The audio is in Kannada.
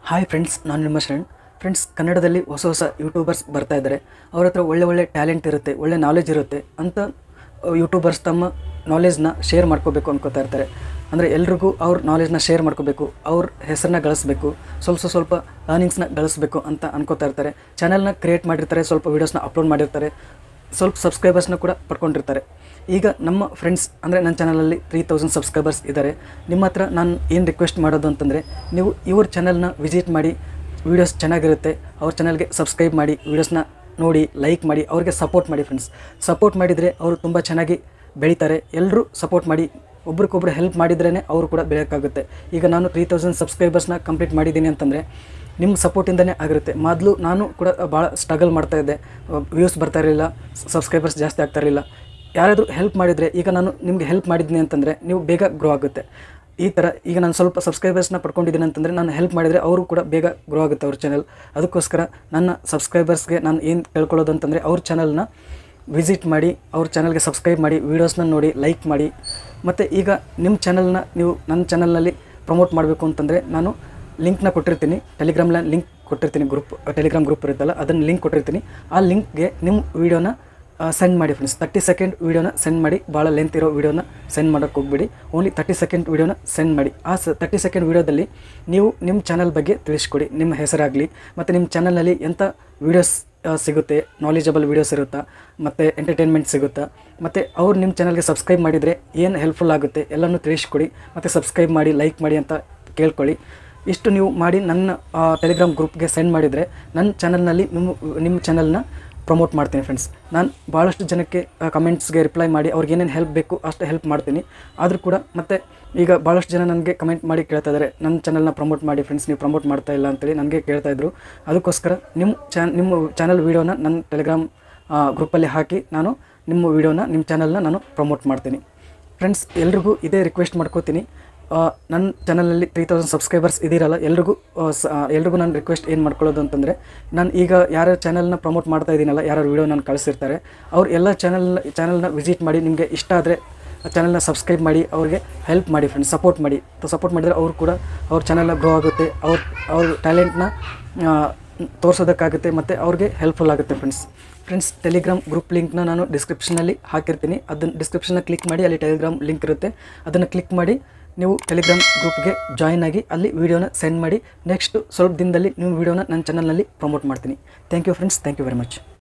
ಹಾಯ್ ಫ್ರೆಂಡ್ಸ್ ನಾನು ನಿಮ್ಮ ಶರಣ್ ಫ್ರೆಂಡ್ಸ್ ಕನ್ನಡದಲ್ಲಿ ಹೊಸ ಹೊಸ ಯೂಟ್ಯೂಬರ್ಸ್ ಬರ್ತಾ ಇದ್ದಾರೆ ಅವ್ರ ಹತ್ರ ಒಳ್ಳೆ ಒಳ್ಳೆ ಟ್ಯಾಲೆಂಟ್ ಇರುತ್ತೆ ಒಳ್ಳೆ ನಾಲೆಜ್ ಇರುತ್ತೆ ಅಂತ ಯೂಟ್ಯೂಬರ್ಸ್ ತಮ್ಮ ನಾಲೆಜ್ನ ಶೇರ್ ಮಾಡ್ಕೋಬೇಕು ಅನ್ಕೋತಾ ಇರ್ತಾರೆ ಅಂದರೆ ಎಲ್ರಿಗೂ ಅವ್ರ ನಾಲೆಜ್ನ ಶೇರ್ ಮಾಡ್ಕೋಬೇಕು ಅವ್ರ ಹೆಸರನ್ನ ಗಳಿಸ್ಬೇಕು ಸ್ವಲ್ಪ ಸ್ವಲ್ಪ ಅರ್ನಿಂಗ್ಸ್ನ ಗಳಿಸ್ಬೇಕು ಅಂತ ಅನ್ಕೋತಾ ಇರ್ತಾರೆ ಚಾನಲ್ನ ಕ್ರಿಯೇಟ್ ಮಾಡಿರ್ತಾರೆ ಸ್ವಲ್ಪ ವೀಡಿಯೋಸ್ನ ಅಪ್ಲೋಡ್ ಮಾಡಿರ್ತಾರೆ ಸ್ವಲ್ಪ ಸಬ್ಸ್ಕ್ರೈಬರ್ಸ್ನ ಕೂಡ ಪಡ್ಕೊಂಡಿರ್ತಾರೆ ಈಗ ನಮ್ಮ ಫ್ರೆಂಡ್ಸ್ ಅಂದರೆ ನನ್ನ ಚಾನಲಲ್ಲಿ ತ್ರೀ ತೌಸಂಡ್ ಸಬ್ಸ್ಕ್ರೈಬರ್ಸ್ ಇದ್ದಾರೆ ನಿಮ್ಮ ಹತ್ರ ನಾನು ಏನು ರಿಕ್ವೆಸ್ಟ್ ಮಾಡೋದು ಅಂತಂದರೆ ನೀವು ಇವ್ರ ಚಾನಲ್ನ ವಿಸಿಟ್ ಮಾಡಿ ವೀಡಿಯೋಸ್ ಚೆನ್ನಾಗಿರುತ್ತೆ ಅವ್ರ ಚಾನಲ್ಗೆ ಸಬ್ಸ್ಕ್ರೈಬ್ ಮಾಡಿ ವೀಡಿಯೋಸ್ನ ನೋಡಿ ಲೈಕ್ ಮಾಡಿ ಅವ್ರಿಗೆ ಸಪೋರ್ಟ್ ಮಾಡಿ ಫ್ರೆಂಡ್ಸ್ ಸಪೋರ್ಟ್ ಮಾಡಿದರೆ ಅವರು ತುಂಬ ಚೆನ್ನಾಗಿ ಬೆಳೀತಾರೆ ಎಲ್ಲರೂ ಸಪೋರ್ಟ್ ಮಾಡಿ ಒಬ್ರಿಗೊಬ್ರು ಹೆಲ್ಪ್ ಮಾಡಿದ್ರೇ ಅವರು ಕೂಡ ಬೆಳೆಯೋಕ್ಕಾಗುತ್ತೆ ಈಗ ನಾನು ತ್ರೀ ತೌಸಂಡ್ ಸಬ್ಸ್ಕ್ರೈಬರ್ಸ್ನ ಕಂಪ್ಲೀಟ್ ಮಾಡಿದ್ದೀನಿ ಅಂತಂದರೆ ನಿಮ್ಮ ಸಪೋರ್ಟಿಂದನೇ ಆಗಿರುತ್ತೆ ಮೊದಲು ನಾನು ಕೂಡ ಭಾಳ ಸ್ಟ್ರಗಲ್ ಮಾಡ್ತಾ ಇದ್ದೆ ವ್ಯೂಸ್ ಬರ್ತಾ ಇರಲಿಲ್ಲ ಸಬ್ಸ್ಕ್ರೈಬರ್ಸ್ ಜಾಸ್ತಿ ಆಗ್ತಾ ಇರಲಿಲ್ಲ ಯಾರಾದರೂ ಹೆಲ್ಪ್ ಮಾಡಿದರೆ ಈಗ ನಾನು ನಿಮಗೆ ಹೆಲ್ಪ್ ಮಾಡಿದ್ದೀನಿ ಅಂತಂದರೆ ನೀವು ಬೇಗ ಗ್ರೋ ಆಗುತ್ತೆ ಈ ಥರ ಈಗ ನಾನು ಸ್ವಲ್ಪ ಸಬ್ಸ್ಕ್ರೈಬರ್ಸ್ನ ಪಡ್ಕೊಂಡಿದ್ದೀನಿ ಅಂತಂದರೆ ನಾನು ಹೆಲ್ಪ್ ಮಾಡಿದರೆ ಅವರು ಕೂಡ ಬೇಗ ಗ್ರೋ ಆಗುತ್ತೆ ಅವ್ರ ಚಾನಲ್ ಅದಕ್ಕೋಸ್ಕರ ನನ್ನ ಸಬ್ಸ್ಕ್ರೈಬರ್ಸ್ಗೆ ನಾನು ಏನು ಕೇಳ್ಕೊಳ್ಳೋದು ಅಂತಂದರೆ ಅವ್ರ ಚಾನಲ್ನ ವಿಸಿಟ್ ಮಾಡಿ ಅವ್ರ ಚಾನಲ್ಗೆ ಸಬ್ಸ್ಕ್ರೈಬ್ ಮಾಡಿ ವೀಡಿಯೋಸ್ನ ನೋಡಿ ಲೈಕ್ ಮಾಡಿ ಮತ್ತು ಈಗ ನಿಮ್ಮ ಚಾನಲ್ನ ನೀವು ನನ್ನ ಚಾನಲ್ನಲ್ಲಿ ಪ್ರಮೋಟ್ ಮಾಡಬೇಕು ಅಂತಂದರೆ ನಾನು ಲಿಂಕ್ನ ಕೊಟ್ಟಿರ್ತೀನಿ ಟೆಲಿಗ್ರಾಮ್ನ ಲಿಂಕ್ ಕೊಟ್ಟಿರ್ತೀನಿ ಗ್ರೂಪ್ ಟೆಲಿಗ್ರಾಮ್ ಗ್ರೂಪ್ ಇರುತ್ತಲ್ಲ ಅದನ್ನು ಲಿಂಕ್ ಕೊಟ್ಟಿರ್ತೀನಿ ಆ ಲಿಂಕ್ಗೆ ನಿಮ್ಮ ವೀಡಿಯೋನ ಸೆಂಡ್ ಮಾಡಿ ಫ್ರೆಂಡ್ಸ್ ತರ್ಟಿ ಸೆಕೆಂಡ್ ವೀಡಿಯೋನ ಸೆಂಡ್ ಮಾಡಿ ಭಾಳ ಲೆಂತ್ ಇರೋ ವೀಡಿಯೋನ ಸೆಂಡ್ ಮಾಡೋಕ್ಕೆ ಹೋಗ್ಬೇಡಿ ಓನ್ಲಿ ತರ್ಟಿ ಸೆಕೆಂಡ್ ವೀಡಿಯೋನ ಸೆಂಡ್ ಮಾಡಿ ಆ ಸ ತರ್ಟಿ ಸೆಕೆಂಡ್ ವೀಡಿಯೋದಲ್ಲಿ ನೀವು ನಿಮ್ಮ ಚಾನಲ್ ಬಗ್ಗೆ ತಿಳಿಸ್ಕೊಡಿ ನಿಮ್ಮ ಹೆಸರಾಗಲಿ ಮತ್ತು ನಿಮ್ಮ ಚಾನಲ್ನಲ್ಲಿ ಎಂಥ ವೀಡಿಯೋಸ್ ಸಿಗುತ್ತೆ ನಾಲೆಜಬಲ್ ವೀಡಿಯೋಸ್ ಇರುತ್ತಾ ಮತ್ತು ಎಂಟರ್ಟೈನ್ಮೆಂಟ್ ಸಿಗುತ್ತಾ ಮತ್ತು ಅವ್ರು ನಿಮ್ಮ ಚಾನಲ್ಗೆ ಸಬ್ಸ್ಕ್ರೈಬ್ ಮಾಡಿದರೆ ಏನು ಹೆಲ್ಪ್ಫುಲ್ ಆಗುತ್ತೆ ಎಲ್ಲನೂ ತಿಳಿಸ್ಕೊಡಿ ಮತ್ತು ಸಬ್ಸ್ಕ್ರೈಬ್ ಮಾಡಿ ಲೈಕ್ ಮಾಡಿ ಅಂತ ಕೇಳ್ಕೊಳ್ಳಿ ಇಷ್ಟು ನೀವು ಮಾಡಿ ನನ್ನ ಟೆಲಿಗ್ರಾಮ್ ಗ್ರೂಪ್ಗೆ ಸೆಂಡ್ ಮಾಡಿದರೆ ನನ್ನ ಚಾನಲ್ನಲ್ಲಿ ನಿಮ್ಮ ನಿಮ್ಮ ಚಾನಲ್ನ ಪ್ರಮೋಟ್ ಮಾಡ್ತೀನಿ ಫ್ರೆಂಡ್ಸ್ ನಾನು ಭಾಳಷ್ಟು ಜನಕ್ಕೆ ಕಮೆಂಟ್ಸ್ಗೆ ರಿಪ್ಲೈ ಮಾಡಿ ಅವ್ರಿಗೆ ಏನೇನು ಹೆಲ್ಪ್ ಬೇಕು ಅಷ್ಟು ಹೆಲ್ಪ್ ಮಾಡ್ತೀನಿ ಆದರೂ ಕೂಡ ಮತ್ತು ಈಗ ಭಾಳಷ್ಟು ಜನ ನನಗೆ ಕಮೆಂಟ್ ಮಾಡಿ ಕೇಳ್ತಾ ಇದ್ದಾರೆ ನನ್ನ ಚಾನಲ್ನ ಪ್ರಮೋಟ್ ಮಾಡಿ ಫ್ರೆಂಡ್ಸ್ ನೀವು ಪ್ರಮೋಟ್ ಮಾಡ್ತಾ ಇಲ್ಲ ಅಂತೇಳಿ ನನಗೆ ಕೇಳ್ತಾ ಇದ್ರು ಅದಕ್ಕೋಸ್ಕರ ನಿಮ್ಮ ಚಾನ್ ನಿಮ್ಮ ಚಾನಲ್ ವೀಡಿಯೋನ ನನ್ನ ಟೆಲಿಗ್ರಾಮ್ ಗ್ರೂಪಲ್ಲಿ ಹಾಕಿ ನಾನು ನಿಮ್ಮ ವೀಡಿಯೋನ ನಿಮ್ಮ ಚಾನಲ್ನ ನಾನು ಪ್ರಮೋಟ್ ಮಾಡ್ತೀನಿ ಫ್ರೆಂಡ್ಸ್ ಎಲ್ರಿಗೂ ಇದೇ ರಿಕ್ವೆಸ್ಟ್ ಮಾಡ್ಕೋತೀನಿ ಆ, ನನ್ನ ಚಾನಲಲ್ಲಿ ತ್ರೀ ತೌಸಂಡ್ ಸಬ್ಸ್ಕ್ರೈಬರ್ಸ್ ಇದ್ದೀರಲ್ಲ ಎಲ್ರಿಗೂ ಆ, ಸ- ಆ, ಎಲ್ರಿಗೂ ನಾನು ರಿಕ್ವೆಸ್ಟ್ ಏನು ಮಾಡ್ಕೊಳ್ಳೋದು ಅಂತಂದರೆ ನಾನು ಈಗ ಯಾರ್ಯಾರ ಚಾನಲ್ನ ಪ್ರಮೋಟ್ ಮಾಡ್ತಾ ಇದ್ದೀನಲ್ಲ ಯಾರು ವೀಡಿಯೋ ನಾನು ಕಳಿಸಿರ್ತಾರೆ ಅವ್ರು ಎಲ್ಲ ಚಾನಲ್ ಚಾನಲ್ನ ವಿಸಿಟ್ ಮಾಡಿ ನಿಮಗೆ ಇಷ್ಟ ಆದರೆ ಆ ಚಾನಲ್ನ ಸಬ್ಸ್ಕ್ರೈಬ್ ಮಾಡಿ ಅವ್ರಿಗೆ ಹೆಲ್ಪ್ ಮಾಡಿ ಫ್ರೆಂಡ್ಸ್ ಸಪೋರ್ಟ್ ಮಾಡಿ ಸಪೋರ್ಟ್ ಮಾಡಿದರೆ ಅವರು ಕೂಡ ಅವ್ರ ಚಾನಲ್ನ ಗ್ರೋ ಆಗುತ್ತೆ ಅವ್ರ ಅವ್ರ ಟ್ಯಾಲೆಂಟ್ನ ತೋರಿಸೋದಕ್ಕಾಗುತ್ತೆ ಮತ್ತು ಅವ್ರಿಗೆ ಹೆಲ್ಪ್ಫುಲ್ ಆಗುತ್ತೆ ಫ್ರೆಂಡ್ಸ್ ಫ್ರೆಂಡ್ಸ್ ಟೆಲಿಗ್ರಾಮ್ ಗ್ರೂಪ್ ಲಿಂಕ್ನ ನಾನು ಡಿಸ್ಕ್ರಿಪ್ಷನಲ್ಲಿ ಹಾಕಿರ್ತೀನಿ ಅದನ್ನು ಡಿಸ್ಕ್ರಿಪ್ಷನ್ನ ಕ್ಲಿಕ್ ಮಾಡಿ ಅಲ್ಲಿ ಟೆಲಿಗ್ರಾಮ್ ಲಿಂಕ್ ಇರುತ್ತೆ ಅದನ್ನು ಕ್ಲಿಕ್ ಮಾಡಿ ನೀವು ಟೆಲಿಗ್ರಾಮ್ ಗ್ರೂಪ್ಗೆ ಜಾಯ್ನ್ ಆಗಿ ಅಲ್ಲಿ ವೀಡಿಯೋನ ಸೆಂಡ್ ಮಾಡಿ ನೆಕ್ಸ್ಟ್ ಸ್ವಲ್ಪ ದಿನದಲ್ಲಿ ನೀವು ವೀಡಿಯೋನ ನನ್ನ ಚಾನಲ್ನಲ್ಲಿ ಪ್ರಮೋಟ್ ಮಾಡ್ತೀನಿ thank you friends thank you very much